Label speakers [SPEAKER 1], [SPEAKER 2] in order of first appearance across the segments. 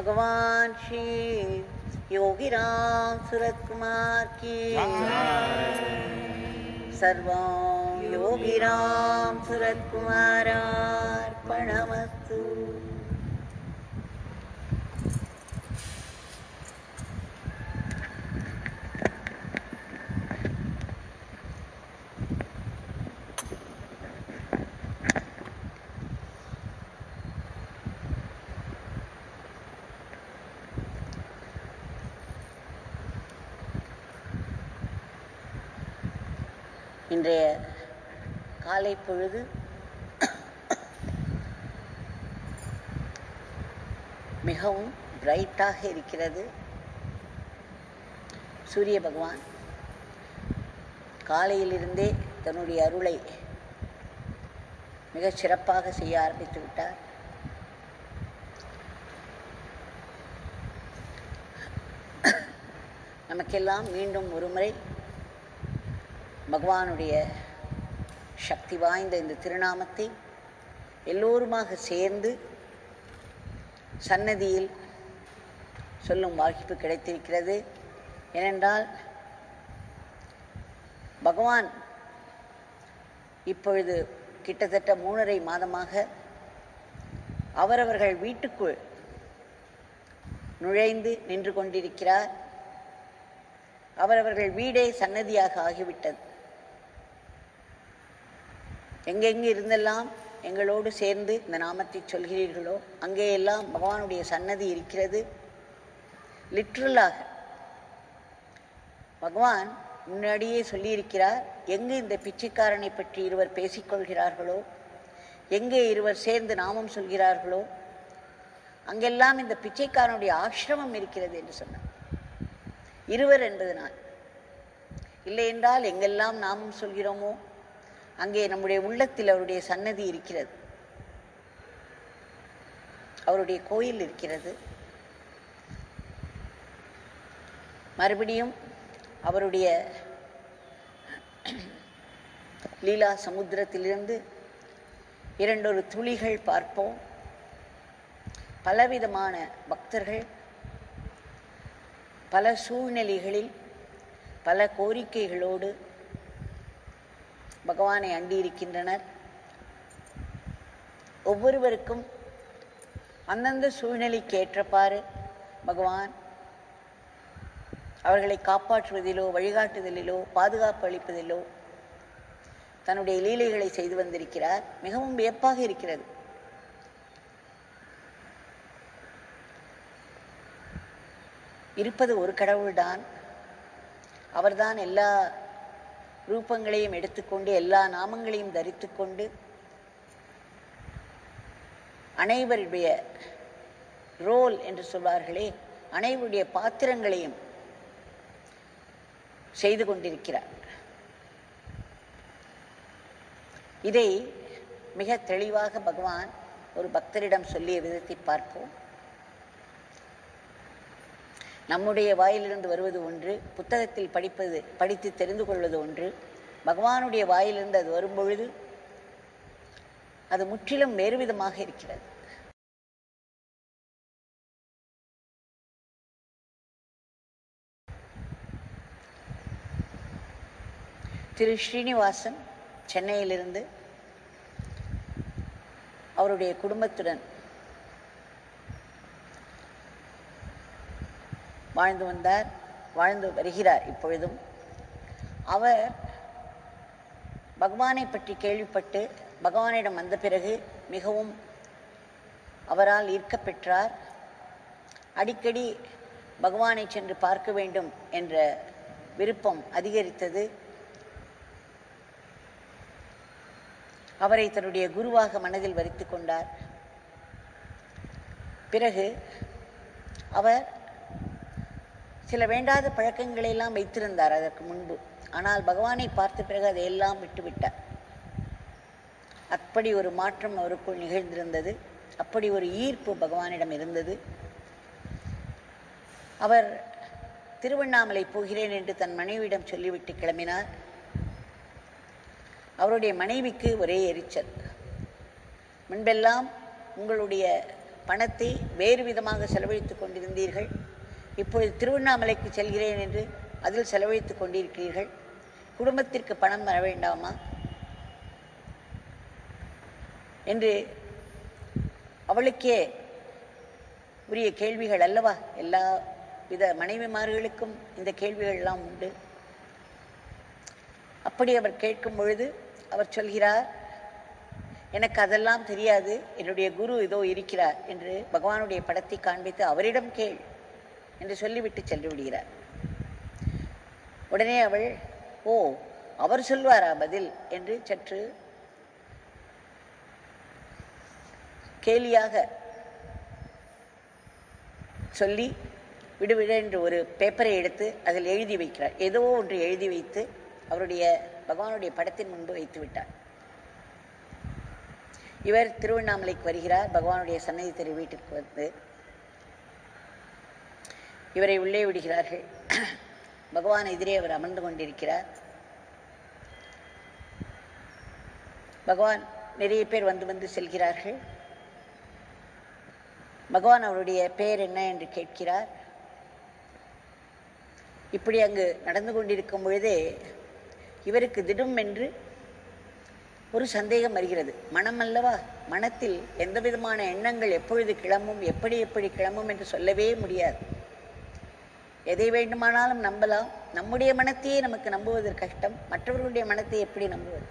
[SPEAKER 1] भगवान श्री योगीराम सूरत कुमार की सर्वं योगीराम सूरत कुमारार्पणमस्तु இன்றைய காலை பொழுது மிகவும் பிரைட்டாக இருக்கிறது சூரிய பகவான் காலையிலிருந்தே தன்னுடைய அருளை மிகச் சிறப்பாக செய்ய ஆரம்பித்து விட்டார் நமக்கெல்லாம் மீண்டும் ஒருமுறை பகவானுடைய சக்தி வாய்ந்த இந்த திருநாமத்தை எல்லோருமாக சேர்ந்து சன்னதியில் சொல்லும் வாய்ப்பு கிடைத்திருக்கிறது ஏனென்றால் பகவான் இப்பொழுது கிட்டத்தட்ட மூணரை மாதமாக அவரவர்கள் வீட்டுக்குள் நுழைந்து நின்று கொண்டிருக்கிறார் அவரவர்கள் வீடே சன்னதியாக ஆகிவிட்டது எங்கெங்கு இருந்தெல்லாம் எங்களோடு சேர்ந்து இந்த நாமத்தை சொல்கிறீர்களோ அங்கே எல்லாம் பகவானுடைய சன்னதி இருக்கிறது லிட்ரலாக பகவான் முன்னாடியே சொல்லியிருக்கிறார் எங்கு இந்த பிச்சைக்காரனை பற்றி இருவர் பேசிக்கொள்கிறார்களோ எங்கே இருவர் சேர்ந்து நாமம் சொல்கிறார்களோ அங்கெல்லாம் இந்த பிச்சைக்காரனுடைய ஆசிரமம் இருக்கிறது என்று சொன்னார் இருவர் என்பதனால் இல்லை என்றால் எங்கெல்லாம் நாமம் சொல்கிறோமோ அங்கே நம்முடைய உள்ளத்தில் அவருடைய சன்னதி இருக்கிறது அவருடைய கோயில் இருக்கிறது மறுபடியும் அவருடைய லீலா சமுத்திரத்திலிருந்து இரண்டொரு துளிகள் பார்ப்போம் பலவிதமான பக்தர்கள் பல சூழ்நிலைகளில் பல கோரிக்கைகளோடு பகவானை அண்டியிருக்கின்றனர் ஒவ்வொருவருக்கும் அந்தந்த சூழ்நிலைக்கு ஏற்றப்பாறு பகவான் அவர்களை காப்பாற்றுவதிலோ வழிகாட்டுதலிலோ பாதுகாப்பு அளிப்பதிலோ தன்னுடைய லீலைகளை செய்து வந்திருக்கிறார் மிகவும் வியப்பாக இருக்கிறது இருப்பது ஒரு கடவுள்தான் அவர்தான் எல்லா ரூபங்களையும் எடுத்துக்கொண்டு எல்லா நாமங்களையும் தரித்துக்கொண்டு அனைவருடைய ரோல் என்று சொல்வார்களே அனைவருடைய பாத்திரங்களையும் செய்து கொண்டிருக்கிறார் இதை மிக தெளிவாக பகவான் ஒரு பக்தரிடம் சொல்லிய விதத்தை பார்ப்போம் நம்முடைய வாயிலிருந்து வருவது ஒன்று புத்தகத்தில் படிப்பது படித்து தெரிந்து கொள்வது ஒன்று பகவானுடைய வாயிலிருந்து அது வரும்பொழுது அது முற்றிலும் வேறு விதமாக இருக்கிறது திரு ஸ்ரீனிவாசன் சென்னையிலிருந்து அவருடைய குடும்பத்துடன் வாழ்ந்து வந்தார் வாழ்ந்து வருகிறார் இப்பொழுதும் அவர் பகவானை பற்றி கேள்விப்பட்டு பகவானிடம் வந்த பிறகு மிகவும் அவரால் ஈர்க்கப் பெற்றார் அடிக்கடி பகவானை சென்று பார்க்க வேண்டும் என்ற விருப்பம் அதிகரித்தது அவரை தன்னுடைய குருவாக மனதில் வரித்து கொண்டார் பிறகு அவர் சில வேண்டாத பழக்கங்களை எல்லாம் வைத்திருந்தார் அதற்கு முன்பு ஆனால் பகவானை பார்த்த பிறகு அதையெல்லாம் விட்டுவிட்டார் அப்படி ஒரு மாற்றம் அவருக்குள் நிகழ்ந்திருந்தது அப்படி ஒரு ஈர்ப்பு பகவானிடம் இருந்தது அவர் திருவண்ணாமலை போகிறேன் என்று தன் மனைவியிடம் சொல்லிவிட்டு கிளம்பினார் அவருடைய மனைவிக்கு ஒரே எரிச்சல் முன்பெல்லாம் உங்களுடைய பணத்தை வேறு விதமாக செலவழித்துக் கொண்டிருந்தீர்கள் இப்பொழுது திருவண்ணாமலைக்கு செல்கிறேன் என்று அதில் செலவழித்துக் கொண்டிருக்கிறீர்கள் குடும்பத்திற்கு பணம் வர வேண்டாமா என்று அவளுக்கே உரிய கேள்விகள் அல்லவா எல்லா வித மனைவிமார்களுக்கும் இந்த கேள்விகள் எல்லாம் உண்டு அப்படி அவர் கேட்கும் பொழுது அவர் சொல்கிறார் எனக்கு அதெல்லாம் தெரியாது என்னுடைய குரு இதோ இருக்கிறார் என்று பகவானுடைய படத்தை காண்பித்து அவரிடம் கேள் என்று சொல்லிவிட்டு சென்று விடுகிறார் உடனே அவள் ஓ அவர் சொல்வாரா பதில் என்று சற்று கேலியாக சொல்லி விடுவிடு என்று ஒரு பேப்பரை எடுத்து அதில் எழுதி வைக்கிறார் ஏதோ ஒன்று எழுதி வைத்து அவருடைய பகவானுடைய படத்தின் முன்பு வைத்து விட்டார் இவர் திருவண்ணாமலைக்கு வருகிறார் பகவானுடைய சன்னதி தெரு வீட்டிற்கு வந்து இவரை உள்ளே விடுகிறார்கள் பகவான் எதிரே அவர் அமர்ந்து கொண்டிருக்கிறார் பகவான் நிறைய பேர் வந்து வந்து செல்கிறார்கள் பகவான் அவருடைய பெயர் என்ன என்று கேட்கிறார் இப்படி அங்கு நடந்து கொண்டிருக்கும் பொழுதே இவருக்கு திடும் என்று ஒரு சந்தேகம் வருகிறது மனம் அல்லவா மனத்தில் எந்த விதமான எண்ணங்கள் எப்பொழுது கிளம்பும் எப்படி எப்படி கிளம்பும் என்று சொல்லவே முடியாது எதை வேண்டுமானாலும் நம்பலாம் நம்முடைய மனத்தையே நமக்கு நம்புவது கஷ்டம் மற்றவர்களுடைய மனத்தை எப்படி நம்புவது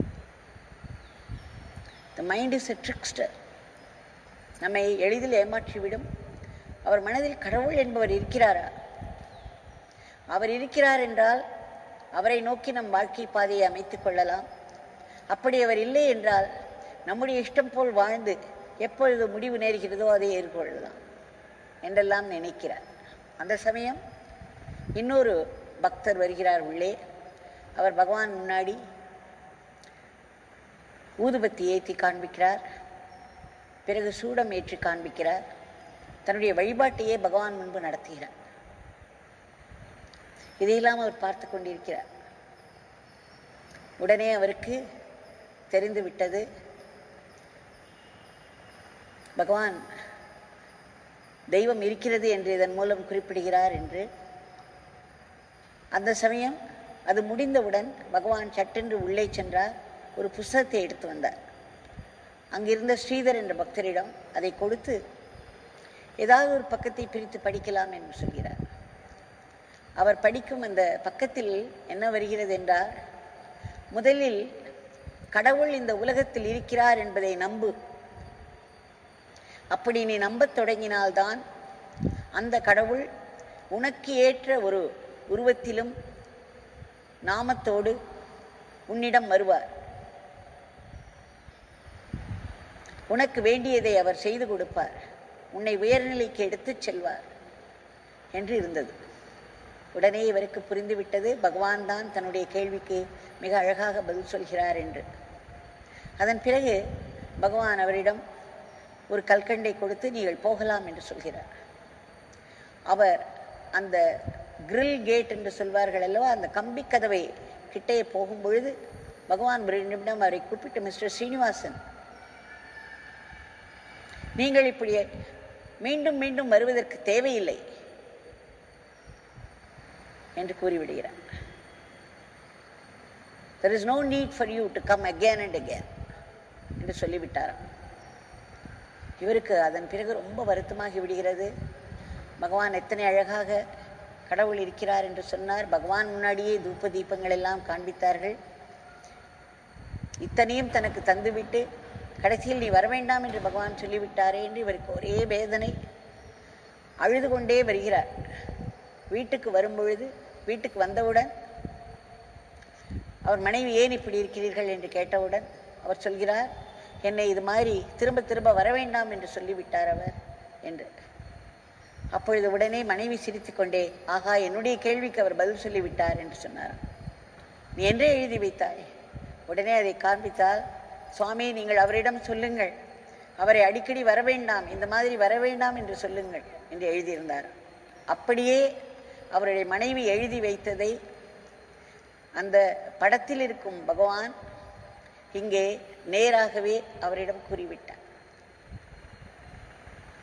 [SPEAKER 1] the mind is a trickster நம்மை எளிதில் ஏமாற்றிவிடும் அவர் மனதில் கடவுள் என்பவர் இருக்கிறாரா அவர் இருக்கிறார் என்றால் அவரை நோக்கி நம் வாழ்க்கை பாதையை அமைத்துக் கொள்ளலாம் அப்படி அவர் இல்லை என்றால் நம்முடைய இஷ்டம் போல் வாழ்ந்து எப்பொழுது முடிவு நேருகிறதோ அதை ஏற்கொள்ளலாம் என்றெல்லாம் நினைக்கிறார் அந்த சமயம் இன்னொரு பக்தர் வருகிறார் உள்ளே அவர் பகவான் முன்னாடி ஊதுபத்தி ஏற்றி காண்பிக்கிறார் பிறகு சூடம் ஏற்றி காண்பிக்கிறார் தன்னுடைய வழிபாட்டையே பகவான் முன்பு நடத்துகிறார் இதையெல்லாம் அவர் பார்த்து கொண்டிருக்கிறார் உடனே அவருக்கு தெரிந்து விட்டது பகவான் தெய்வம் இருக்கிறது என்று இதன் மூலம் குறிப்பிடுகிறார் என்று அந்த சமயம் அது முடிந்தவுடன் பகவான் சட்டென்று உள்ளே சென்றார் ஒரு புஸ்தகத்தை எடுத்து வந்தார் அங்கிருந்த ஸ்ரீதர் என்ற பக்தரிடம் அதை கொடுத்து ஏதாவது ஒரு பக்கத்தை பிரித்து படிக்கலாம் என்று சொல்கிறார் அவர் படிக்கும் அந்த பக்கத்தில் என்ன வருகிறது என்றால் முதலில் கடவுள் இந்த உலகத்தில் இருக்கிறார் என்பதை நம்பு அப்படி நீ நம்பத் தொடங்கினால்தான் அந்த கடவுள் உனக்கு ஏற்ற ஒரு உருவத்திலும் நாமத்தோடு உன்னிடம் வருவார் உனக்கு வேண்டியதை அவர் செய்து கொடுப்பார் உன்னை உயர்நிலைக்கு எடுத்துச் செல்வார் என்று இருந்தது உடனே இவருக்கு புரிந்துவிட்டது பகவான் தான் தன்னுடைய கேள்விக்கு மிக அழகாக பதில் சொல்கிறார் என்று அதன் பிறகு பகவான் அவரிடம் ஒரு கல்கண்டை கொடுத்து நீங்கள் போகலாம் என்று சொல்கிறார் அவர் அந்த கிரில் கேட் என்று சொல்வார்கள் அல்லவா அந்த கம்பி கதவை கிட்டே போகும் பொழுது பகவான் ஒரு நிமிடம் அவரை கூப்பிட்டு மிஸ்டர் ஸ்ரீனிவாசன் நீங்கள் இப்படி மீண்டும் மீண்டும் வருவதற்கு தேவையில்லை என்று கூறிவிடுகிறார் there is no need for you to come again and again என்று சொல்லிவிட்டாராம் இவருக்கு அதன் பிறகு ரொம்ப வருத்தமாகி விடுகிறது பகவான் எத்தனை அழகாக கடவுள் இருக்கிறார் என்று சொன்னார் பகவான் முன்னாடியே தூப தீபங்கள் எல்லாம் காண்பித்தார்கள் இத்தனையும் தனக்கு தந்துவிட்டு கடைசியில் நீ வர வேண்டாம் என்று பகவான் சொல்லிவிட்டாரே என்று இவருக்கு ஒரே வேதனை அழுது கொண்டே வருகிறார் வீட்டுக்கு வரும்பொழுது வீட்டுக்கு வந்தவுடன் அவர் மனைவி ஏன் இப்படி இருக்கிறீர்கள் என்று கேட்டவுடன் அவர் சொல்கிறார் என்னை இது மாதிரி திரும்ப திரும்ப வர வேண்டாம் என்று சொல்லிவிட்டார் அவர் என்று அப்பொழுது உடனே மனைவி சிரித்து கொண்டே ஆகா என்னுடைய கேள்விக்கு அவர் பதில் சொல்லிவிட்டார் என்று சொன்னார் நீ என்றே எழுதி வைத்தாய் உடனே அதை காண்பித்தால் சுவாமி நீங்கள் அவரிடம் சொல்லுங்கள் அவரை அடிக்கடி வர வேண்டாம் இந்த மாதிரி வர வேண்டாம் என்று சொல்லுங்கள் என்று எழுதியிருந்தார் அப்படியே அவருடைய மனைவி எழுதி வைத்ததை அந்த படத்தில் இருக்கும் பகவான் இங்கே நேராகவே அவரிடம் கூறிவிட்டார்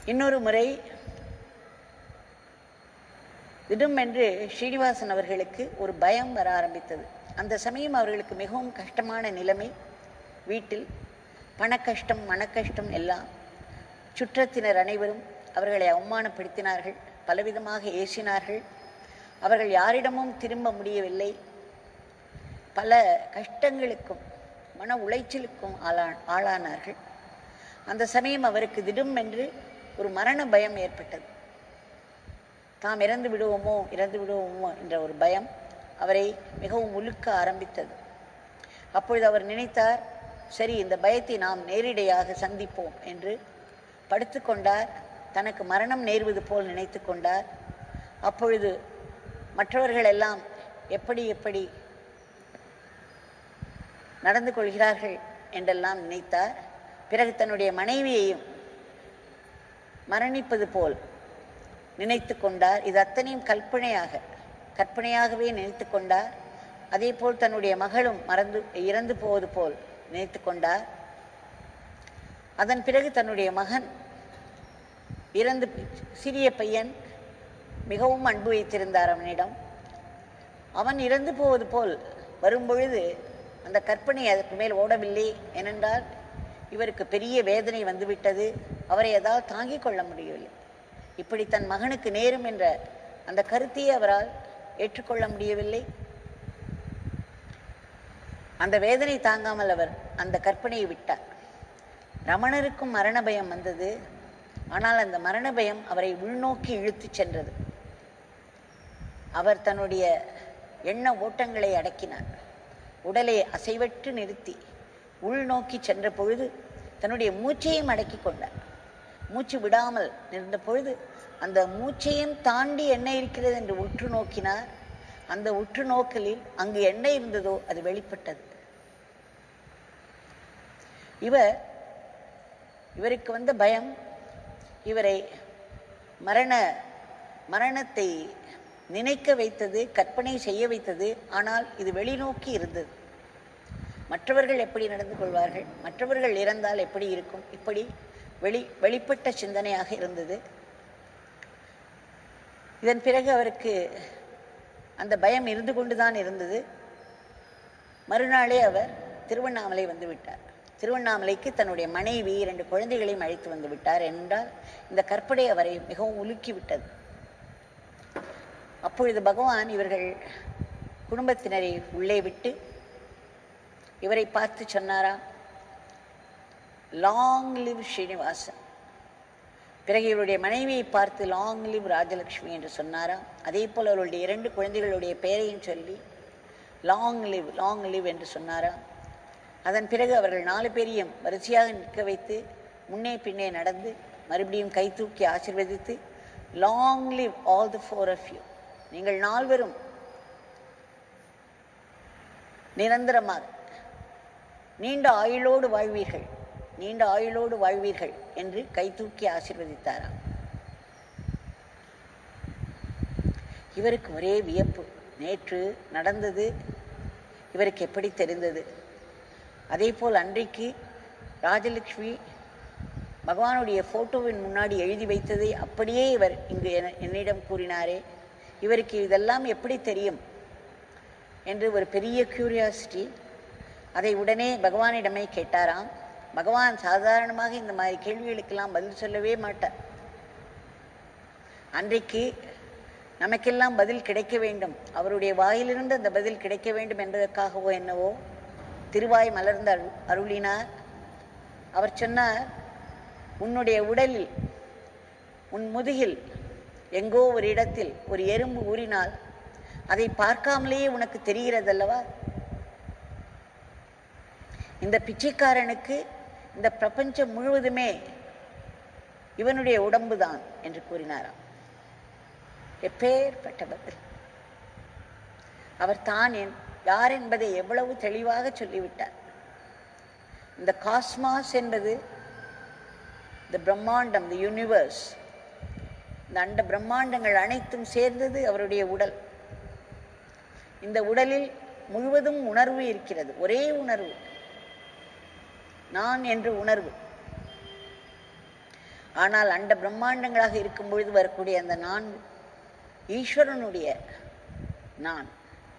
[SPEAKER 1] இன்னொரு முறை திடுமென்று ஸ்ரீனிவாசன் அவர்களுக்கு ஒரு பயம் வர ஆரம்பித்தது அந்த சமயம் அவர்களுக்கு மிகவும் கஷ்டமான நிலைமை வீட்டில் பணக்கஷ்டம் மனக்கஷ்டம் எல்லாம் சுற்றத்தினர் அனைவரும் அவர்களை அவமானப்படுத்தினார்கள் பலவிதமாக ஏசினார்கள் அவர்கள் யாரிடமும் திரும்ப முடியவில்லை பல கஷ்டங்களுக்கும் மன உளைச்சலுக்கும் ஆளா ஆளானார்கள் அந்த சமயம் அவருக்கு திடுமென்று ஒரு மரண பயம் ஏற்பட்டது தாம் இறந்து விடுவோமோ இறந்து விடுவோமோ என்ற ஒரு பயம் அவரை மிகவும் உலுக்க ஆரம்பித்தது அப்பொழுது அவர் நினைத்தார் சரி இந்த பயத்தை நாம் நேரிடையாக சந்திப்போம் என்று படுத்துக்கொண்டார் தனக்கு மரணம் நேர்வது போல் நினைத்து கொண்டார் அப்பொழுது மற்றவர்கள் எல்லாம் எப்படி எப்படி நடந்து கொள்கிறார்கள் என்றெல்லாம் நினைத்தார் பிறகு தன்னுடைய மனைவியையும் மரணிப்பது போல் நினைத்து கொண்டார் இது அத்தனையும் கற்பனையாக கற்பனையாகவே நினைத்து கொண்டார் அதே போல் தன்னுடைய மகளும் மறந்து இறந்து போவது போல் நினைத்து கொண்டார் அதன் பிறகு தன்னுடைய மகன் இறந்து சிறிய பையன் மிகவும் அன்பு வைத்திருந்தார் அவனிடம் அவன் இறந்து போவது போல் வரும்பொழுது அந்த கற்பனை அதற்கு மேல் ஓடவில்லை ஏனென்றால் இவருக்கு பெரிய வேதனை வந்துவிட்டது அவரை ஏதாவது தாங்கிக் கொள்ள முடியவில்லை இப்படி தன் மகனுக்கு நேரும் என்ற அந்த கருத்தையே அவரால் ஏற்றுக்கொள்ள முடியவில்லை அந்த வேதனை தாங்காமல் அவர் அந்த கற்பனையை விட்டார் ரமணருக்கும் மரண பயம் வந்தது ஆனால் அந்த மரண பயம் அவரை உள்நோக்கி இழுத்துச் சென்றது அவர் தன்னுடைய எண்ண ஓட்டங்களை அடக்கினார் உடலை அசைவற்று நிறுத்தி உள்நோக்கி சென்ற பொழுது தன்னுடைய மூச்சையும் அடக்கி கொண்டார் மூச்சு விடாமல் இருந்த பொழுது அந்த மூச்சையும் தாண்டி என்ன இருக்கிறது என்று உற்று நோக்கினார் அந்த உற்று நோக்கலில் அங்கு என்ன இருந்ததோ அது வெளிப்பட்டது இவர் இவருக்கு வந்த பயம் இவரை மரண மரணத்தை நினைக்க வைத்தது கற்பனை செய்ய வைத்தது ஆனால் இது வெளிநோக்கி இருந்தது மற்றவர்கள் எப்படி நடந்து கொள்வார்கள் மற்றவர்கள் இறந்தால் எப்படி இருக்கும் இப்படி வெளி வெளிப்பட்ட சிந்தனையாக இருந்தது இதன் பிறகு அவருக்கு அந்த பயம் இருந்து கொண்டுதான் இருந்தது மறுநாளே அவர் திருவண்ணாமலை வந்து விட்டார் திருவண்ணாமலைக்கு தன்னுடைய மனைவி இரண்டு குழந்தைகளையும் அழைத்து வந்து விட்டார் என்றால் இந்த கற்பனை அவரை மிகவும் உலுக்கி விட்டது அப்பொழுது பகவான் இவர்கள் குடும்பத்தினரை உள்ளே விட்டு இவரை பார்த்து சொன்னாரா லாங் லிவ் ஸ்ரீனிவாசன் பிறகு இவருடைய மனைவியை பார்த்து லாங் லிவ் ராஜலக்ஷ்மி என்று சொன்னாராம் அதே போல் அவருடைய இரண்டு குழந்தைகளுடைய பெயரையும் சொல்லி லாங் லிவ் லாங் லிவ் என்று சொன்னாராம் அதன் பிறகு அவர்கள் நாலு பேரையும் வரிசையாக நிற்க வைத்து முன்னே பின்னே நடந்து மறுபடியும் கை தூக்கி ஆசிர்வதித்து long live all the four of you நீங்கள் நால்வரும் நிரந்தரமாக நீண்ட ஆயுளோடு வாழ்வீர்கள் நீண்ட ஆயுளோடு வாழ்வீர்கள் என்று கை தூக்கி ஆசிர்வதித்தாராம் இவருக்கு ஒரே வியப்பு நேற்று நடந்தது இவருக்கு எப்படி தெரிந்தது அதே போல் அன்றைக்கு ராஜலக்ஷ்மி பகவானுடைய ஃபோட்டோவின் முன்னாடி எழுதி வைத்ததை அப்படியே இவர் இங்கு என என்னிடம் கூறினாரே இவருக்கு இதெல்லாம் எப்படி தெரியும் என்று ஒரு பெரிய கியூரியாசிட்டி அதை உடனே பகவானிடமே கேட்டாராம் பகவான் சாதாரணமாக இந்த மாதிரி கேள்விகளுக்கெல்லாம் பதில் சொல்லவே மாட்டார் அன்றைக்கு நமக்கெல்லாம் பதில் கிடைக்க வேண்டும் அவருடைய வாயிலிருந்து அந்த பதில் கிடைக்க வேண்டும் என்பதற்காகவோ என்னவோ திருவாய் மலர்ந்து அரு அருளினார் அவர் சொன்னார் உன்னுடைய உடலில் உன் முதுகில் எங்கோ ஒரு இடத்தில் ஒரு எறும்பு ஊறினால் அதை பார்க்காமலேயே உனக்கு தெரிகிறதல்லவா இந்த பிச்சைக்காரனுக்கு இந்த பிரபஞ்சம் முழுவதுமே இவனுடைய உடம்புதான் என்று கூறினாராம் எப்பேற்பட்ட பதில் அவர் தான் என் யார் என்பதை எவ்வளவு தெளிவாக சொல்லிவிட்டார் இந்த காஸ்மாஸ் என்பது இந்த பிரம்மாண்டம் தி யூனிவர்ஸ் இந்த அண்ட பிரம்மாண்டங்கள் அனைத்தும் சேர்ந்தது அவருடைய உடல் இந்த உடலில் முழுவதும் உணர்வு இருக்கிறது ஒரே உணர்வு நான் என்று உணர்வு ஆனால் அண்ட பிரம்மாண்டங்களாக இருக்கும் பொழுது வரக்கூடிய அந்த நான் ஈஸ்வரனுடைய நான்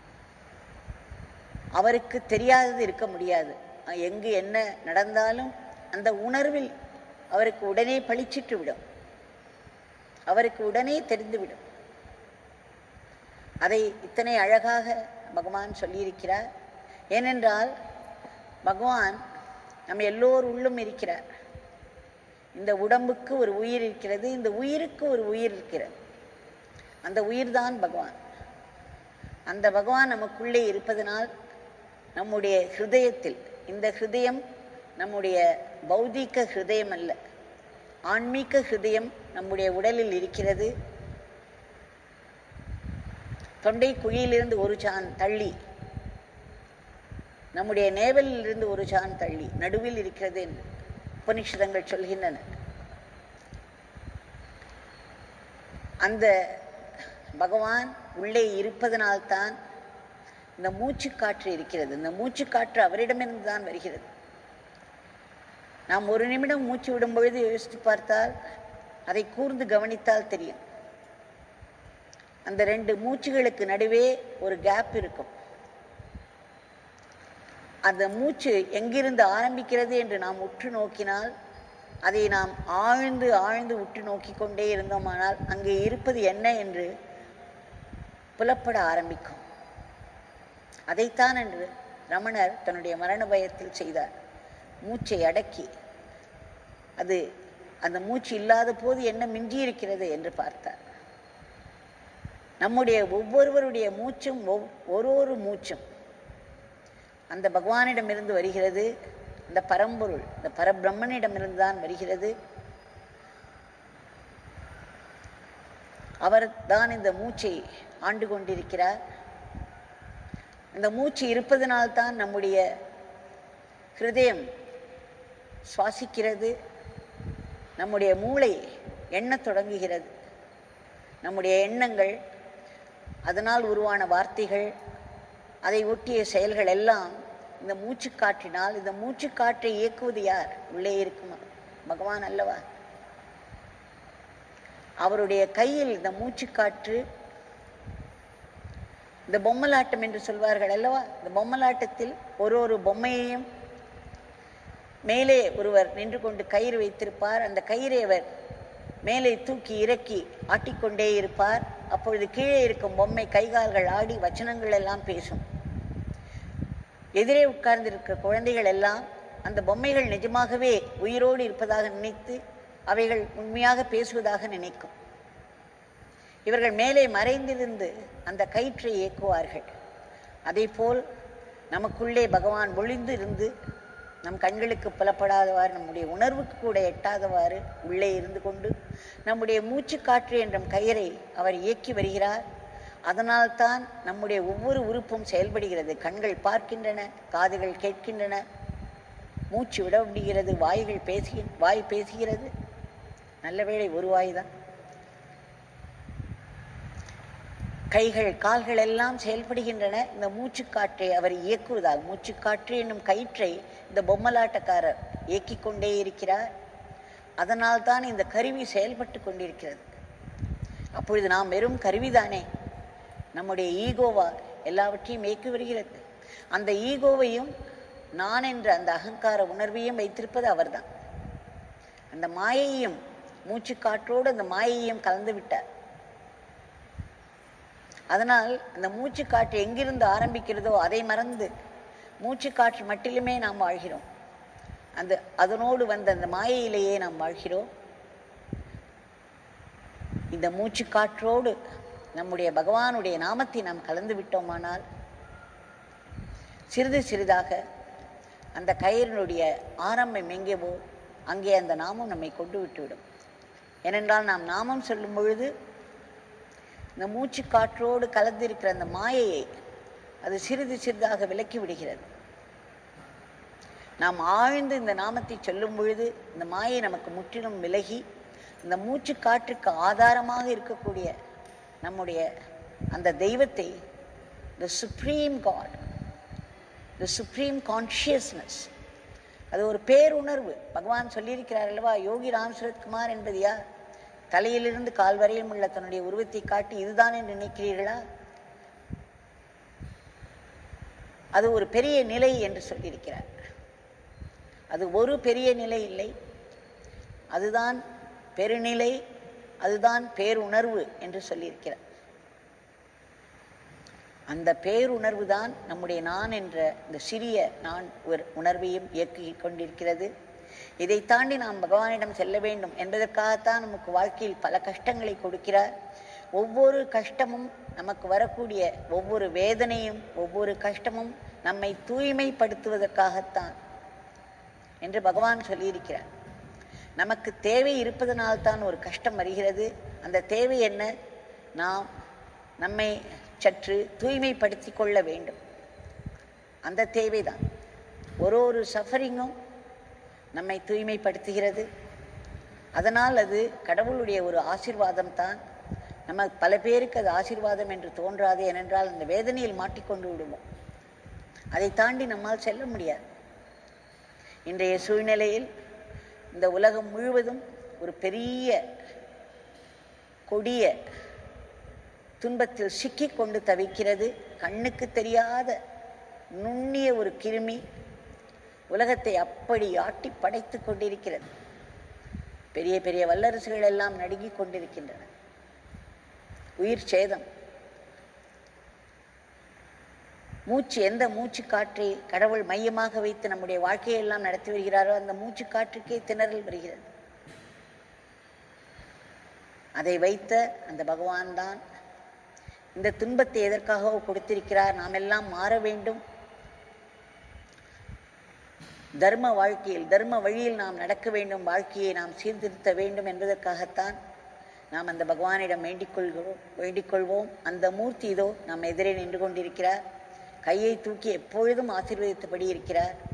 [SPEAKER 1] அவருக்கு தெரியாதது இருக்க முடியாது அஹ் எங்கு என்ன நடந்தாலும் அந்த உணர்வில் அவருக்கு உடனே பளிச்சிட்டு விடும் அவருக்கு உடனே தெரிந்துவிடும் அதை இத்தனை அழகாக பகவான் சொல்லியிருக்கிறார் ஏனென்றால் பகவான் நம்ம எல்லோர் உள்ளும் இருக்கிறார் இந்த உடம்புக்கு ஒரு உயிர் இருக்கிறது இந்த உயிருக்கு ஒரு உயிர் இருக்கிறது அந்த உயிர்தான் பகவான் அந்த பகவான் நமக்குள்ளே இருப்பதனால் நம்முடைய ஹிருதயத்தில் இந்த ஹிருதயம் நம்முடைய பௌதீக ஹிருதயம் அல்ல ஆன்மீக ஹிருதயம் நம்முடைய உடலில் இருக்கிறது தொண்டை குழியிலிருந்து ஒரு சான் தள்ளி நம்முடைய நேவலிலிருந்து ஒரு சான் தள்ளி நடுவில் இருக்கிறது என்று உபனிஷதங்கள் சொல்கின்றன அந்த பகவான் உள்ளே இருப்பதனால்தான் இந்த மூச்சுக்காற்று இருக்கிறது இந்த மூச்சுக்காற்று அவரிடமிருந்து தான் வருகிறது நாம் ஒரு நிமிடம் மூச்சு விடும் பொழுது யோசித்து பார்த்தால் அதை கூர்ந்து கவனித்தால் தெரியும் அந்த ரெண்டு மூச்சுகளுக்கு நடுவே ஒரு கேப் இருக்கும் அந்த மூச்சு எங்கிருந்து ஆரம்பிக்கிறது என்று நாம் உற்று நோக்கினால் அதை நாம் ஆழ்ந்து ஆழ்ந்து உற்று நோக்கிக் கொண்டே இருந்தோமானால் அங்கே இருப்பது என்ன என்று புலப்பட ஆரம்பிக்கும் அதைத்தான் என்று ரமணர் தன்னுடைய மரண பயத்தில் செய்தார் மூச்சை அடக்கி அது அந்த மூச்சு இல்லாத போது என்ன மிஞ்சி இருக்கிறது என்று பார்த்தார் நம்முடைய ஒவ்வொருவருடைய மூச்சும் ஒவ்- ஒரு ஒரு மூச்சும் அந்த பகவானிடமிருந்து வருகிறது இந்த பரம்பொருள் இந்த பரபிரம்மனிடமிருந்து தான் வருகிறது அவர் தான் இந்த மூச்சை ஆண்டு கொண்டிருக்கிறார் இந்த மூச்சு இருப்பதனால்தான் நம்முடைய ஹிருதயம் சுவாசிக்கிறது நம்முடைய மூளை எண்ணத் தொடங்குகிறது நம்முடைய எண்ணங்கள் அதனால் உருவான வார்த்தைகள் அதை ஒட்டிய செயல்கள் எல்லாம் இந்த மூச்சுக்காற்றினால் இந்த மூச்சுக்காற்றை இயக்குவது யார் உள்ளே இருக்கும் பகவான் அல்லவா அவருடைய கையில் இந்த மூச்சுக்காற்று இந்த பொம்மலாட்டம் என்று சொல்வார்கள் அல்லவா இந்த பொம்மலாட்டத்தில் ஒரு ஒரு பொம்மையையும் மேலே ஒருவர் நின்று கொண்டு கயிறு வைத்திருப்பார் அந்த கயிறை அவர் மேலே தூக்கி இறக்கி ஆட்டிக்கொண்டே இருப்பார் அப்பொழுது கீழே இருக்கும் பொம்மை கைகால்கள் ஆடி வச்சனங்கள் எல்லாம் பேசும் எதிரே உட்கார்ந்திருக்கிற குழந்தைகள் எல்லாம் அந்த பொம்மைகள் நிஜமாகவே உயிரோடு இருப்பதாக நினைத்து அவைகள் உண்மையாக பேசுவதாக நினைக்கும் இவர்கள் மேலே மறைந்திருந்து அந்த கயிற்றை இயக்குவார்கள் அதேபோல் நமக்குள்ளே பகவான் ஒளிந்து இருந்து நம் கண்களுக்கு புலப்படாதவாறு நம்முடைய உணர்வுக்கு கூட எட்டாதவாறு உள்ளே இருந்து கொண்டு நம்முடைய மூச்சுக்காற்று என்ற கயிறை அவர் இயக்கி வருகிறார் அதனால்தான் நம்முடைய ஒவ்வொரு உறுப்பும் செயல்படுகிறது கண்கள் பார்க்கின்றன காதுகள் கேட்கின்றன மூச்சு விட முடிகிறது வாய்கள் பேசி வாய் பேசுகிறது நல்ல வேளை ஒரு வாய் தான் கைகள் கால்கள் எல்லாம் செயல்படுகின்றன இந்த மூச்சுக்காற்றை அவர் இயக்குவதால் மூச்சுக்காற்று என்னும் கயிற்றை இந்த பொம்மலாட்டக்காரர் இயக்கிக் கொண்டே இருக்கிறார் அதனால் தான் இந்த கருவி செயல்பட்டு கொண்டிருக்கிறது அப்பொழுது நாம் வெறும் கருவிதானே நம்முடைய ஈகோவா எல்லாவற்றையும் இயக்கி வருகிறது அந்த ஈகோவையும் நான் என்ற அந்த அகங்கார உணர்வையும் வைத்திருப்பது அவர்தான் அந்த மாயையும் மூச்சுக்காற்றோடு அந்த மாயையும் கலந்து விட்டார் அதனால் அந்த மூச்சுக்காற்று எங்கிருந்து ஆரம்பிக்கிறதோ அதை மறந்து மூச்சுக்காற்று மட்டிலுமே நாம் வாழ்கிறோம் அந்த அதனோடு வந்த அந்த மாயையிலேயே நாம் வாழ்கிறோம் இந்த மூச்சுக்காற்றோடு நம்முடைய பகவானுடைய நாமத்தை நாம் கலந்து விட்டோமானால் சிறிது சிறிதாக அந்த கயிறினுடைய ஆரம்பம் எங்கேவோ அங்கே அந்த நாமம் நம்மை கொண்டு விட்டுவிடும் ஏனென்றால் நாம் நாமம் சொல்லும் பொழுது இந்த மூச்சு காற்றோடு கலந்திருக்கிற அந்த மாயையை அது சிறிது சிறிதாக விலக்கி விடுகிறது நாம் ஆழ்ந்து இந்த நாமத்தை சொல்லும் பொழுது இந்த மாயை நமக்கு முற்றிலும் விலகி இந்த மூச்சு காற்றுக்கு ஆதாரமாக இருக்கக்கூடிய நம்முடைய அந்த தெய்வத்தை the supreme God the supreme consciousness அது ஒரு பேருணர்வு பகவான் சொல்லியிருக்கிறார் அல்லவா யோகி ராம் சுரத்குமார் என்பது யார் தலையிலிருந்து கால் வரையிலும் உள்ள தன்னுடைய உருவத்தை காட்டி இதுதான் என்று நினைக்கிறீர்களா அது ஒரு பெரிய நிலை என்று சொல்லியிருக்கிறார் அது ஒரு பெரிய நிலை இல்லை அதுதான் பெருநிலை அதுதான் பேருணர்வு என்று சொல்லியிருக்கிறார் அந்த பேருணர்வு தான் நம்முடைய நான் என்ற இந்த சிறிய நான் ஒரு உணர்வையும் இயக்கிக் கொண்டிருக்கிறது இதை தாண்டி நாம் பகவானிடம் செல்ல வேண்டும் என்பதற்காகத்தான் நமக்கு வாழ்க்கையில் பல கஷ்டங்களை கொடுக்கிறார் ஒவ்வொரு கஷ்டமும் நமக்கு வரக்கூடிய ஒவ்வொரு வேதனையும் ஒவ்வொரு கஷ்டமும் நம்மை தூய்மைப்படுத்துவதற்காகத்தான் என்று பகவான் சொல்லியிருக்கிறார் நமக்கு தேவை இருப்பதனால்தான் ஒரு கஷ்டம் வருகிறது அந்த தேவை என்ன நாம் நம்மை சற்று தூய்மைப்படுத்தி கொள்ள வேண்டும் அந்த தேவைதான் ஒரு ஒரு சஃபரிங்கும் நம்மை தூய்மைப்படுத்துகிறது அதனால் அது கடவுளுடைய ஒரு ஆசீர்வாதம் தான் நம்ம பல பேருக்கு அது ஆசீர்வாதம் என்று தோன்றாது ஏனென்றால் அந்த வேதனையில் மாட்டிக்கொண்டு விடுவோம் அதை தாண்டி நம்மால் செல்ல முடியாது இன்றைய சூழ்நிலையில் இந்த உலகம் முழுவதும் ஒரு பெரிய கொடிய துன்பத்தில் சிக்கிக் கொண்டு தவிக்கிறது கண்ணுக்கு தெரியாத நுண்ணிய ஒரு கிருமி உலகத்தை அப்படி ஆட்டி படைத்துக் கொண்டிருக்கிறது பெரிய பெரிய வல்லரசுகள் எல்லாம் நடுங்கிக் கொண்டிருக்கின்றன உயிர் சேதம் மூச்சு எந்த மூச்சு காற்றை கடவுள் மையமாக வைத்து நம்முடைய வாழ்க்கையெல்லாம் நடத்தி வருகிறாரோ அந்த மூச்சு காற்றுக்கே திணறல் வருகிறது அதை வைத்த அந்த பகவான் தான் இந்த துன்பத்தை எதற்காகவோ கொடுத்திருக்கிறார் நாம் எல்லாம் மாற வேண்டும் தர்ம வாழ்க்கையில் தர்ம வழியில் நாம் நடக்க வேண்டும் வாழ்க்கையை நாம் சீர்திருத்த வேண்டும் என்பதற்காகத்தான் நாம் அந்த பகவானிடம் வேண்டிக் கொள்கிறோம் வேண்டிக் கொள்வோம் அந்த மூர்த்தி இதோ நம் எதிரே நின்று கொண்டிருக்கிறார் கையை தூக்கி எப்பொழுதும் ஆசீர்வதித்தபடி இருக்கிறார்